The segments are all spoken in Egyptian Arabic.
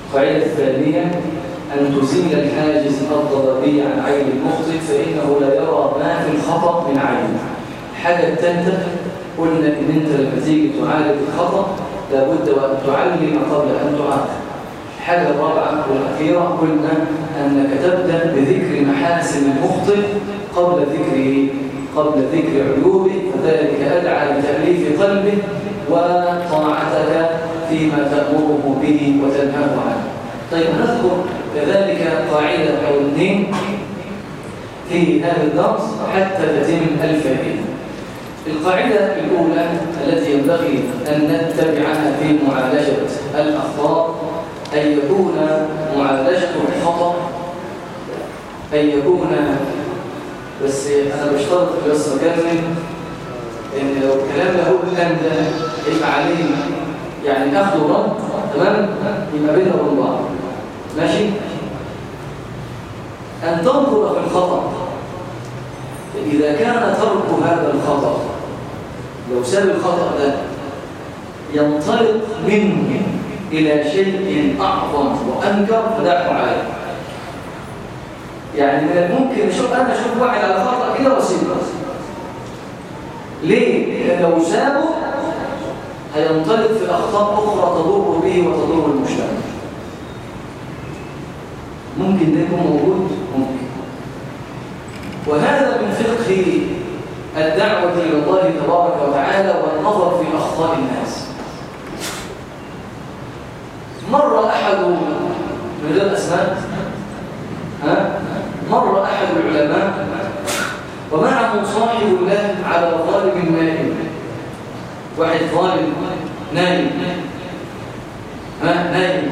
القاعدة الثانية أن تزيل الحاجز الضبابي عن عين المخطئ فإنه لا يرى ما في الخطأ من عينه الحاجة الثالثة قلنا إن أنت لما تيجي تعالج الخطأ لابد وأن تعلم قبل أن تعالج الحاجة الرابعة والأخيرة قلنا أنك تبدأ بذكر محاسن المخطئ قبل ذكره قبل ذكر عيوبه فذلك أدعى لتأليف قلبه وطاعتك فيما تأمره به وتنهاه عنه طيب نذكر كذلك قاعدة أو اثنين في هذا الدرس حتى تتم الفائدة القاعدة الأولى التي ينبغي أن نتبعها في معالجة الأخطاء أن يكون معالجة الخطأ أن يكون بس أنا بشترط بس أكمل إن لو الكلام اللي هقول الآن ده يبقى عليه يعني أخذ ورد تمام يبقى بيننا وبين بعض ماشي أن تنظر في الخطأ إذا كان ترك هذا الخطأ لو ساب الخطأ ده ينطلق منه إلى شيء أعظم وأنكر فدعه عليه يعني من الممكن أشوف أنا أشوف واحد على خطأ كده وأسيبه ليه؟ لأن لو سابه هينطلق في أخطاء أخرى تضر به وتضر المجتمع ممكن ده يكون موجود؟ ممكن وهذا من فقه الدعوة إلى الله تبارك وتعالى والنظر في أخطاء الناس مر أحد من غير أسماء ها؟ مر أحد العلماء ومعه صاحب له على ظالم نائم واحد ظالم نايم ها نايم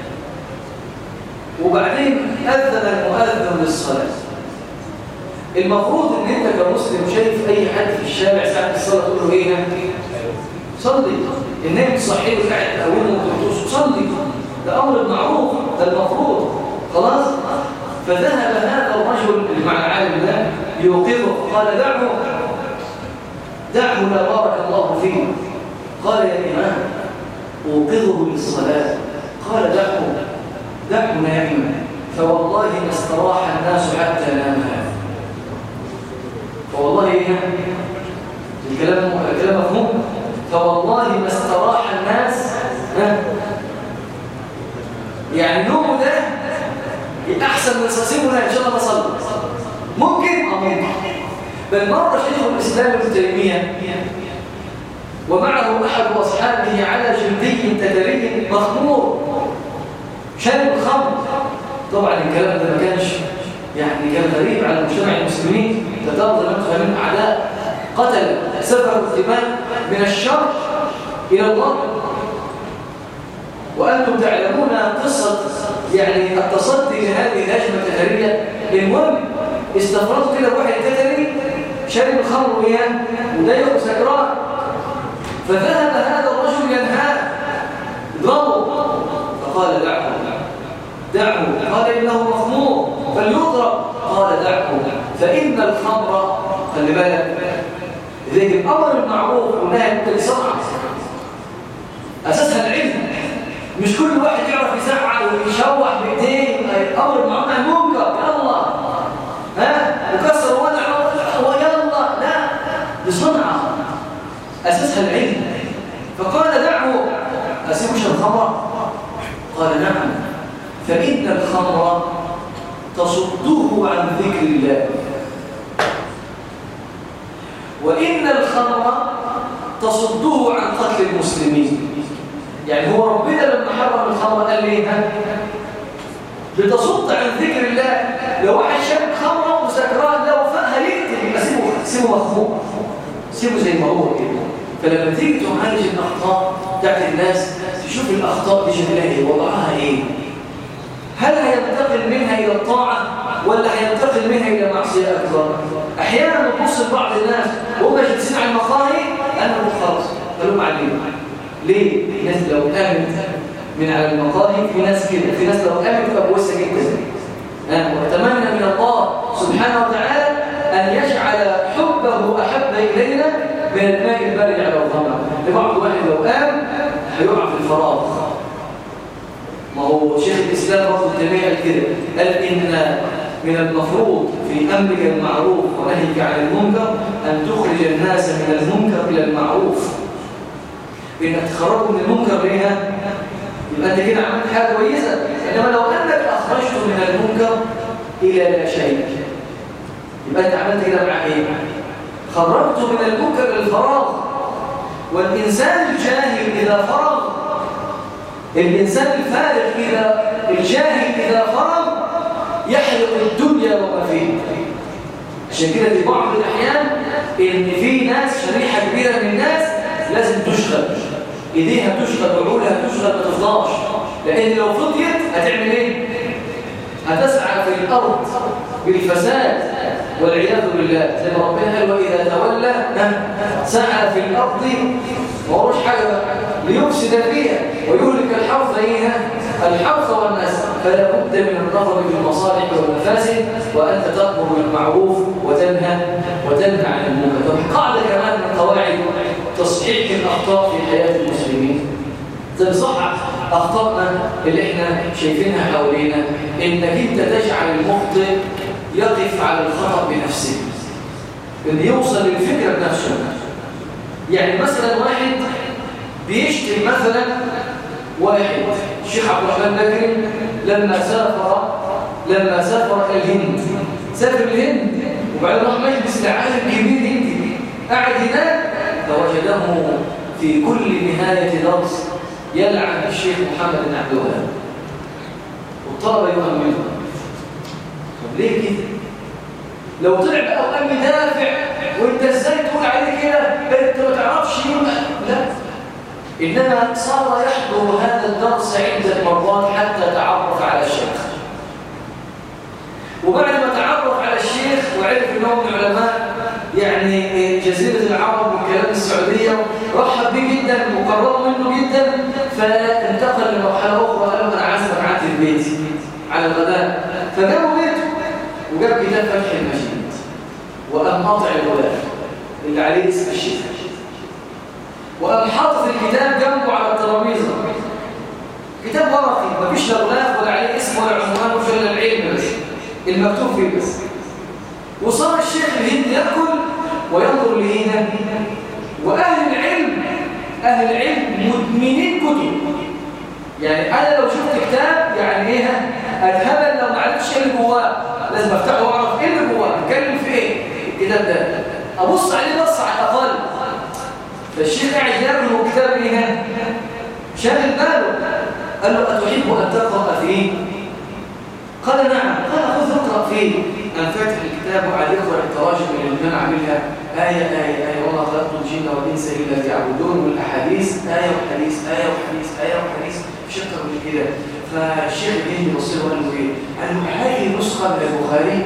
وبعدين أذن المؤذن للصلاة المفروض ان انت كمسلم شايف اي حد في الشارع ساعه الصلاه تقول له ايه صلي النبي تصحيه وقاعد تقوله وتقول صلي ده امر معروف ده المفروض خلاص فذهب هذا الرجل اللي مع العالم ده يوقظه فقال دعه دعه لا بارك الله فيه قال يا امام اوقظه للصلاه قال دعه دعه نائما فوالله ما استراح الناس حتى نام هذا فوالله ايه الكلام الكلام مفهوم فوالله ما استراح الناس ها يعني نومه ده احسن من ساسيمنا ان شاء الله نصلي ممكن اه ممكن بل مر شيخ الاسلام ابن تيميه ومعه احد اصحابه على جلدي تدري مخمور شرب الخمر طبعا الكلام ده ما كانش يعني كان غريب على مجتمع المسلمين تترضى نفسها من أعداء قتل سفر الدماء من الشر إلى الله وأنتم تعلمون قصة يعني التصدي لهذه الهجمة التهرية المهم استفردوا كده واحد تتري شرب الخمر وياه وضيق سكران فذهب هذا الرجل ينهاه ضربه فقال دعه دعه قال إنه مخمور فليضرب قال دعه فإن الخمر خلي بالك لذلك الأمر المعروف والنهي عن الصنعة أساسها العلم مش كل واحد يعرف يزعل ويشوح بإيديه الأمر المعروف منكر يلا ها وكسر ودع ويلا لا دي صنعة أساسها العلم فقال دعه أسيبش الخمر قال نعم فإن الخمر تصده عن ذكر الله وإن الخمر تصده عن قتل المسلمين يعني هو ربنا لما حرم الخمر قال ليه ها بتصد عن ذكر الله لو واحد شرب خمره وسكران لو فقها يقتل يبقى سيبه سيبه مخمور سيبه زي ما هو كده فلما تيجي تعالج الاخطاء بتاعت الناس تشوف الاخطاء دي شكلها ايه وضعها ايه هل هينتقل منها الى الطاعه ولا هينتقل منها الى معصيه اكبر احيانا بتبص لبعض الناس وهم جالسين على المقاهي انا خلاص قالوا عليهم ليه الناس لو قامت من على المقاهي في ناس كده في ناس لو قامت تبقى كويسه جدا واتمنى من الله سبحانه وتعالى ان يجعل حبه احب الينا من الماء البارد على الظما لبعض واحد لو قام هيقع في الفراغ ما هو شيخ الإسلام برضه الجميع قال كده قال إن من المفروض في أمرك المعروف ونهيك عن المنكر أن تخرج الناس من المنكر إلى المعروف إنك تخرجوا من المنكر ليها يبقى أنت كده عملت حاجة كويسة إنما لو أنك أخرجت من المنكر إلى لا شيء يبقى أنت عملت كده مع إيه؟ خرجت من المنكر للفراغ والإنسان الجاهل إذا فرغ الإنسان الفارغ إذا الجاهل إذا فرغ يحرق الدنيا وما فيها عشان كده في بعض الأحيان إن في ناس شريحة كبيرة من الناس لازم تشغل إيديها تشغل وعولها تشغل ما تفضاش لأن لو فضيت هتعمل إيه؟ هتسعى في الأرض بالفساد والعياذ بالله زي ما ربنا قال وإذا تولى سعى في الأرض ما هوش حاجة ليفسد فيها ويهلك الحرث إيه الحرث والناس فلا بد من النظر في المصالح والمفاسد وأنت تأمر بالمعروف وتنهى وتنهى عن المنكر قاعدة كمان من قواعد تصحيح الأخطاء في حياة المسلمين تنصحح أخطائنا اللي احنا شايفينها حوالينا إنك أنت تجعل المخطئ يقف على الخطأ بنفسه إن يوصل للفكرة بنفسه يعني مثلا واحد بيشتم مثلا واحد الشيخ عبد الرحمن بكري لما سافر لما سافر الهند سافر الهند وبعدين راح مجلس لعالم كبير هندي قعد هناك فوجده في كل نهاية درس يلعن الشيخ محمد بن عبد الوهاب والطلبة يؤمنون طب ليه كده؟ لو طلع بقى وقام يدافع وانت ازاي تقول عليه كده انت ما تعرفش لا انما صار يحضر هذا الدرس عده مرات حتى تعرف على الشيخ وبعد ما تعرف على الشيخ وعرف انه من علماء يعني جزيره العرب وكلام السعوديه رحب به جدا وقرب منه جدا فانتقل لمرحله اخرى قال له انا عازمك عندي في بيتي على الغداء فجابوا بيته وجاب كتاب فتح المجيد وقام قاطع الغلاف اللي عليه اسم الشيخ وقام حاطط الكتاب جنبه على الترابيزه كتاب ورقي مفيش لا غلاف ولا عليه اسم ولا عنوان ولا العلم بس المكتوب فيه بس وصار الشيخ الهندي ياكل وينظر لهنا واهل العلم اهل العلم مدمنين كتب يعني انا لو شفت كتاب يعني ايه اتهبل لو ما عرفتش ايه اللي جواه لازم افتحه واعرف ايه اللي جواه بيتكلم في ايه الكتاب ده ابص عليه بص على الاقل فالشيخ قاعد ياكل وكتاب ايه شاغل باله قال له اتحب ان تقرا فيه قال نعم قال خذ اقرا فيه قام فاتح الكتاب وقعد يقرا التراجم اللي الامام عاملها ايه ايه ايه وما خلقت الجن والانس الا ليعبدون والاحاديث ايه وحديث ايه وحديث ايه وحديث مش اكتر من كده فالشيخ الهندي بص له وقال له ايه؟ قال له هذه نسخه من البخاري؟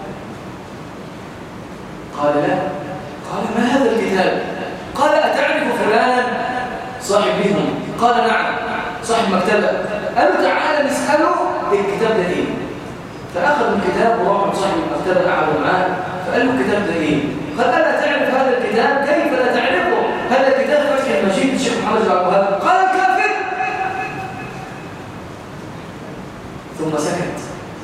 قال لا قال ما هذا الكتاب؟ قال أتعرف فلان صاحب بهم؟ قال نعم صاحب مكتبة قال له تعالى نسأله الكتاب ده ايه؟ فأخذ الكتاب وراح صاحب المكتبة قعدوا معاه فقال له الكتاب ده ايه؟ قال ألا تعرف هذا الكتاب؟ كيف لا تعرفه؟ هذا كتاب فتح المجيد الشيخ محمد بن عبد الوهاب قال الكافر ثم سكت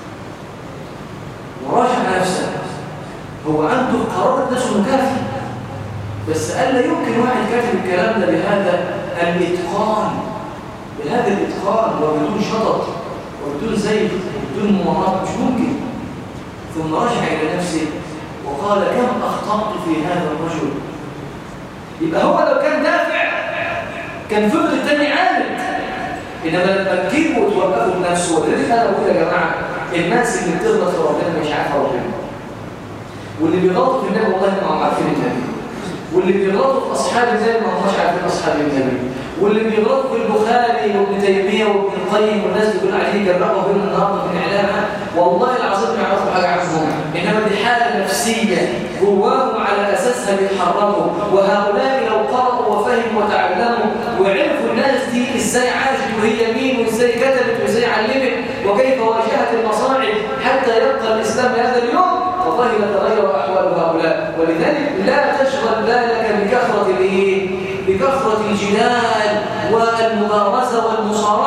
وراجع نفسه هو عنده قرار نفسه كافي بس قال لا يمكن واحد كاتب الكلام ده بهذا الاتقان بهذا الاتقان وبدون شطط وبدون زيت وبدون ممارات مش ممكن ثم رجع الى نفسه وقال كم اخطات في هذا الرجل يبقى هو لو كان دافع كان فضل التاني عالم انما لما تجيبه وتوقفه بنفسه ولذلك انا بقول يا جماعه الناس اللي بتغلط في ربنا مش عارفه ربنا واللي بيغلطوا في النبي والله ما هم عارفين النبي واللي بيغلطوا في اصحاب النبي ما هماش عارفين اصحاب النبي واللي بيغلطوا في البخاري وابن تيميه وابن القيم والناس اللي بيقولوا عليه جربوا بين النهارده في الاعلام والله العظيم ما يعرفوا حاجه عنهم انما دي حاله نفسيه جواهم على اساسها بيتحركوا وهؤلاء لو قرأوا وفهموا وتعلموا وعرفوا الناس دي ازاي عاشت وهي مين وازاي كتبت وازاي علمت وكيف واجهت المصاعب حتى يبقى الاسلام هذا اليوم والله لتغير احوال هؤلاء ولذلك لا تشغل بالك بكثره الايه بكثره الجدال والمبارزه والمصارعه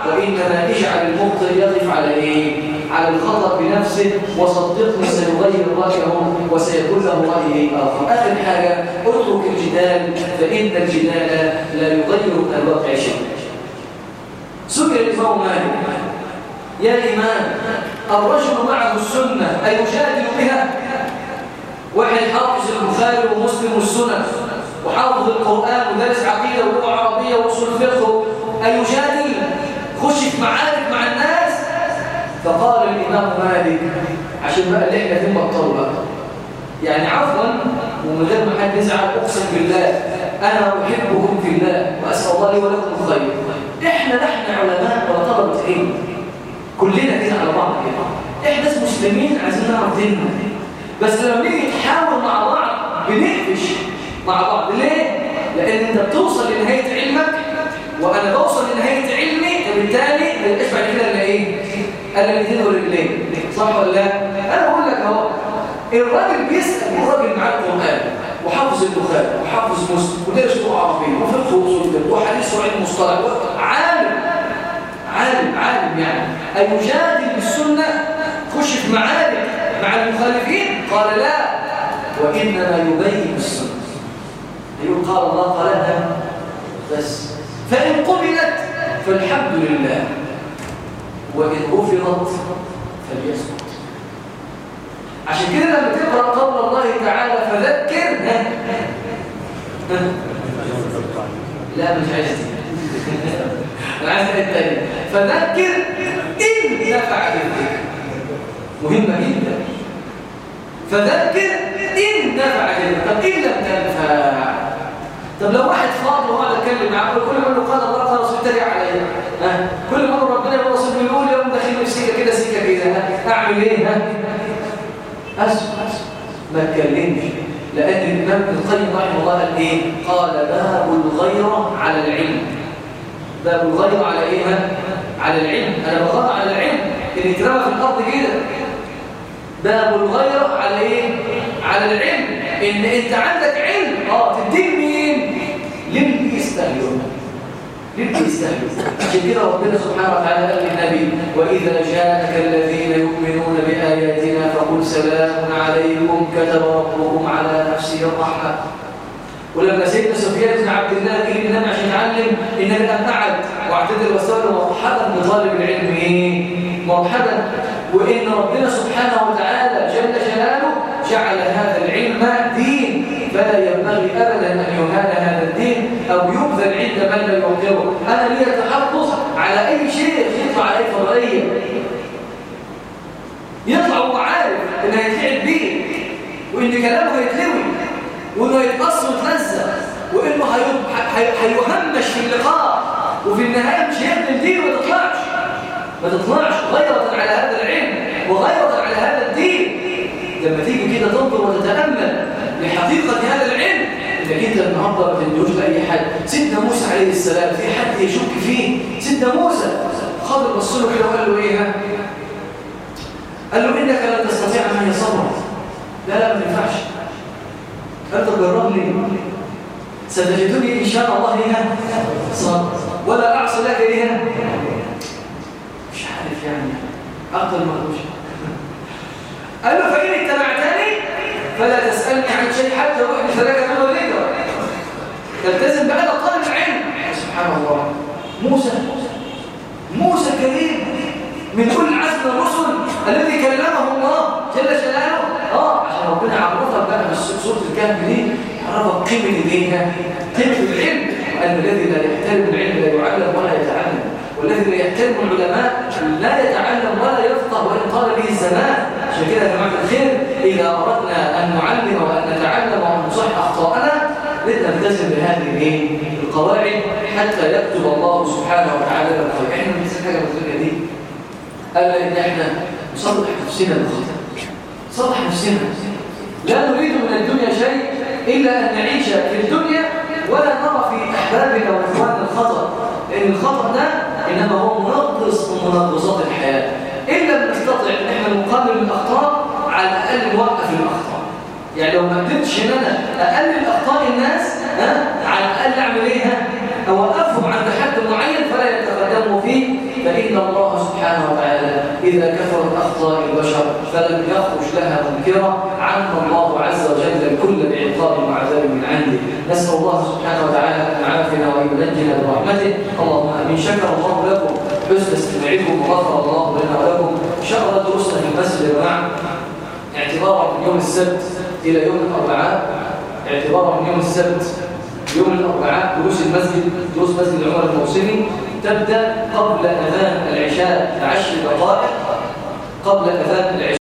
وإنما اجعل المخطئ يقف على إيه؟ على الخطأ بنفسه وصدقني سيغير رأيه وسيكون له رأي آخر آخر حاجة اترك الجدال فإن الجدال لا يغير من الواقع شيء سئل الإمام مالك يا إمام الرجل معه السنة أيجادل بها؟ واحد حافظ البخاري ومسلم والسنن وحافظ القرآن ودرس عقيدة ولغة عربية وأصول فقه أيجادل خش في معارك مع الناس فقال الإمام مالك عشان بقى اللي احنا فين بطلوا بقى يعني عفوا ومن غير ما حد يزعل أقسم بالله أنا أحبكم في الله وأسأل الله لي ولكم الخير احنا نحن علماء ولا طلبة علم كلنا كده على بعض كده احنا ناس مسلمين عايزين نعرف ديننا بس لما نيجي نتحاول مع بعض بنقفش مع بعض ليه؟ لأن أنت بتوصل لنهاية علمك وأنا بوصل لنهاية علمي وبالتالي ما يبقاش بعد كده إلا إيه؟ أنا الاثنين ورجلين صح ولا لا؟ أنا بقول لك أهو الراجل بيسأل الراجل معاه القرآن وحافظ البخاري وحافظ مسلم ودرس لغة عربية وفقه وأصول وحديث وعلم مصطلح عالم عالم عالم يعني أيجادل بالسنة خش في معارك مع المخالفين قال لا وإنما يبين السنة يقول قال الله قالها بس فإن قبلت فالحمد لله وإن رفضت فليسكت عشان كده لما تقرأ قول الله تعالى فذكر لا مش عايز انا عايز الثاني فذكر إن نفعت الذكر مهمة جدا فذكر إن نفعت الذكر طب إن لم تنفع طب لو واحد فاضي وقعد اتكلم معاه كل ما له قال الله قال رسول تريق عليا ها كل ما ربنا يقول رسول بيقول يوم داخل في سكه كده سكه كده ها اعمل ايه ها اسف اسف ما اتكلمش لان الامام ابن القيم رحمه الله قال ايه قال باب الغيره على العلم باب الغيره على ايه ها على العلم انا بغير على العلم اللي اترمى في الارض كده باب الغيره على ايه على العلم ان انت عندك علم اه تدين مين للي يستهلون للي يستهلون عشان كده ربنا سبحانه وتعالى قال للنبي واذا جاءك الذين يؤمنون باياتنا فقل سلام عليكم كتب ربكم على نفسه الرحمه ولما سيدنا سفيان بن عبد الله جه النبي عشان يتعلم النبي قام قعد واعتذر وسال مرحبا بطالب العلم ايه مرحبا وان ربنا سبحانه وتعالى جل جلاله جعل هذا العلم دين فلا ينبغي ابدا ان يهان هذا الدين او يبذل عند من لا يوقره انا لي تحفظ على اي شيء يطلع عليه فرعيه يطلع وهو عارف ان هيتلعب بيه وان كلامه هيتلوي وانه هيتقص ويتلزق وانه هيهمش في اللقاء وفي النهايه مش هيخدم دين وما تطلعش ما تطلعش غيرة على هذا العلم وغيرة على هذا الدين لما تيجي كده تنظر وتتامل لحقيقه هذا العلم انك انت النهارده ما تديهوش لاي حد سيدنا موسى عليه السلام في حد يشك فيه سيدنا موسى خاطر بص له كده وقال له ايه قال له انك لن تستطيع معي صبرا لا لا ما ينفعش انت جرب لي ستجدني ان شاء الله هنا صبر ولا اعصي لك هنا مش عارف يعني اقل ما اقولش قال له فان اتبعتني فلا تسالني عن شيء حتى احدث لك منه ذكر تلتزم بهذا طالب العلم سبحان الله موسى موسى كريم من كل عزم الرسل الذي كلمه الله جل جلاله اه عشان ربنا عرفك بقى في سوره الكهف دي عرفك قيمه دينها قيمه العلم وان الذي لا يحترم العلم لا يعلم ولا يتعلم والذي لا يحترم العلماء لا يتعلم ولا يفقه وان طال به الزمان عشان كده يا جماعه الخير اذا اردنا ان نعلم وان نتعلم وان نصحح اخطاءنا نلتزم بهذه القواعد حتى يكتب الله سبحانه وتعالى لنا الخير احنا بنسال حاجه من الدنيا دي قال ان احنا نصلح نفسنا بالخطا نصلح نفسنا لا نريد من الدنيا شيء الا ان نعيش في الدنيا ولا نرى في احبابنا واخواننا الخطا لان الخطا ده انما هو منقص من منقصات الحياه ان لم نستطع ان احنا نقابل الاخطاء على الاقل نوقف الاخطاء يعني لو ما قدرتش ان انا اقلل اخطاء الناس ها على الاقل اعمل ايه اوقفهم عند حد معين فلا يتقدموا فيه فإن الله سبحانه وتعالى إذا كثرت أخطاء البشر فلم يخرج لها منكرة عنا الله عز وجل الكل بعقاب وعذاب من عنده نسأل الله سبحانه وتعالى أن يعافنا وأن ينجنا برحمته اللهم أمين شكر الله لكم حسن استماعكم وغفر الله لنا ولكم إن شاء الله دروسنا في المسجد يا جماعة اعتبارا من يوم السبت إلى يوم الأربعاء اعتبارا من يوم السبت يوم الأربعاء دروس المسجد دروس مسجد عمر الموصلي تبدأ قبل أذان العشاء بعشر دقائق قبل أذان العشاء